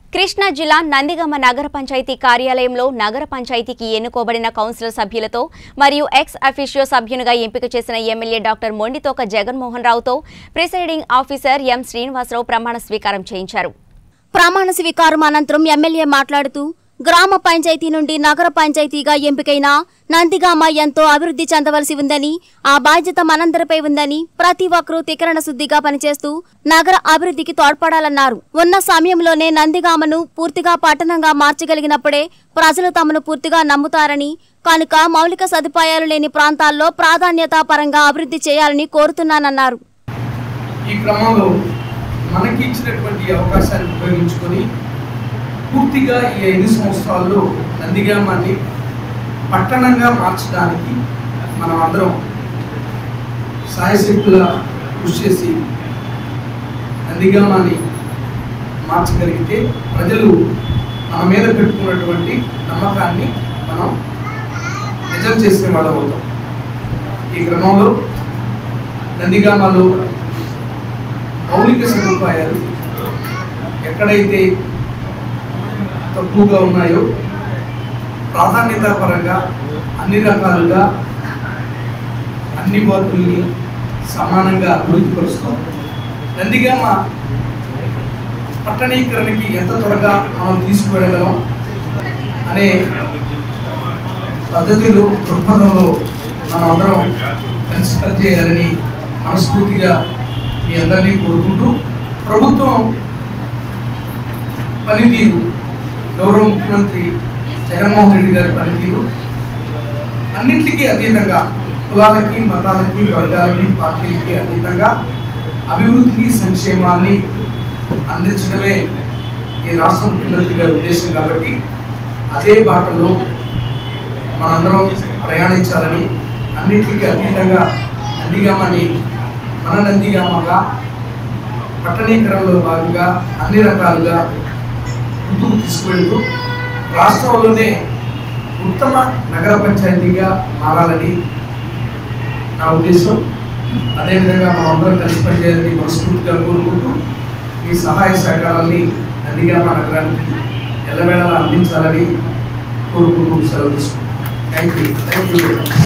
కృష్ణా జిల్లా నందిగామ నగర పంచాయతీ కార్యాలయంలో నగర పంచాయతీకి ఎన్నుకోబడిన కౌన్సిలర్ సభ్యులతో మరియు ఎక్స్ అఫీషియో సభ్యునిగా ఎంపిక చేసిన ఎమ్మెల్యే డాక్టర్ మొండితోక జగన్మోహన్ రావుతో ప్రిసైడింగ్ ఆఫీసర్ ఎం శ్రీనివాసరావు ప్రమాణ స్వీకారం చేయించారు ప్రమాణ స్వీకారం అనంతరం ఎమ్మెల్యే మాట్లాడుతూ గ్రామ పంచాయతీ నుండి నగర పంచాయతీగా ఎంపికైన నందిగామ ఎంతో అభివృద్ధి చెందవలసి ఉందని ఆ బాధ్యత మనందరిపై ఉందని ప్రతి ఒక్కరూ తికరణ శుద్ధిగా పనిచేస్తూ నగర అభివృద్ధికి తోడ్పడాలన్నారు ఉన్న సమయంలోనే నందిగామను పూర్తిగా పట్టణంగా మార్చగలిగినప్పుడే ప్రజలు తమను పూర్తిగా నమ్ముతారని కనుక మౌలిక సదుపాయాలు లేని ప్రాంతాల్లో ప్రాధాన్యతా పరంగా అభివృద్ధి చేయాలని కోరుతున్నానన్నారు ఈ క్రమంలో మనకి ఇచ్చినటువంటి ఈ అవకాశాన్ని ఉపయోగించుకొని పూర్తిగా ఈ ఐదు సంవత్సరాల్లో నందిగామాన్ని పట్టణంగా మార్చడానికి మనం అందరం సాయశక్తుల కృషి చేసి నందిగామాన్ని మార్చగలిగితే ప్రజలు మన మీద పెట్టుకున్నటువంటి నమ్మకాన్ని మనం నిజం చేసిన వాళ్ళం అవుతాం ఈ క్రమంలో నందిగామలో మౌలిక సదుపాయాలు ఎక్కడైతే తక్కువగా ఉన్నాయో ప్రాధాన్యత పరంగా అన్ని రకాలుగా అన్ని వార్పుల్ని సమానంగా అభివృద్ధి పరుస్తాం నందిగామ పట్టణీకరణకి ఎంత త్వరగా మనం తీసుకువెళ్ళగలం అనే పద్ధతిలో దృక్పథంలో మనం అందరం కలిసి పనిచేయాలని మనస్ఫూర్తిగా మీ అందరినీ కోరుకుంటూ ప్రభుత్వం పనితీరు గౌరవ ముఖ్యమంత్రి జగన్మోహన్ రెడ్డి గారి పనితీరు అన్నింటికీ అతీతంగా కులాలకి మతాలకి వర్గాలకి పార్టీలకి అతీతంగా అభివృద్ధికి సంక్షేమాన్ని అందించడమే ఈ రాష్ట్ర ముఖ్యమంత్రి గారి ఉద్దేశం కాబట్టి అదే బాటలో మనందరం ప్రయాణించాలని అన్నింటికీ అతీతంగా నందిగామని మన నందిగామగా పట్టణీకరణలో భాగంగా అన్ని రకాలుగా ముందుకు తీసుకువెళ్తూ రాష్ట్రంలోనే ఉత్తమ నగర పంచాయతీగా మారాలని నా ఉద్దేశం అదేవిధంగా మనం అందరం కలిసి పనిచేయాలని మనస్ఫూర్తిగా కోరుకుంటూ మీ సహాయ సహకారాన్ని నందిగామ నగరానికి ఎల్లవేళలా అందించాలని కోరుకుంటూ సెలవు తీసుకుంటాం థ్యాంక్ యూ థ్యాంక్ యూ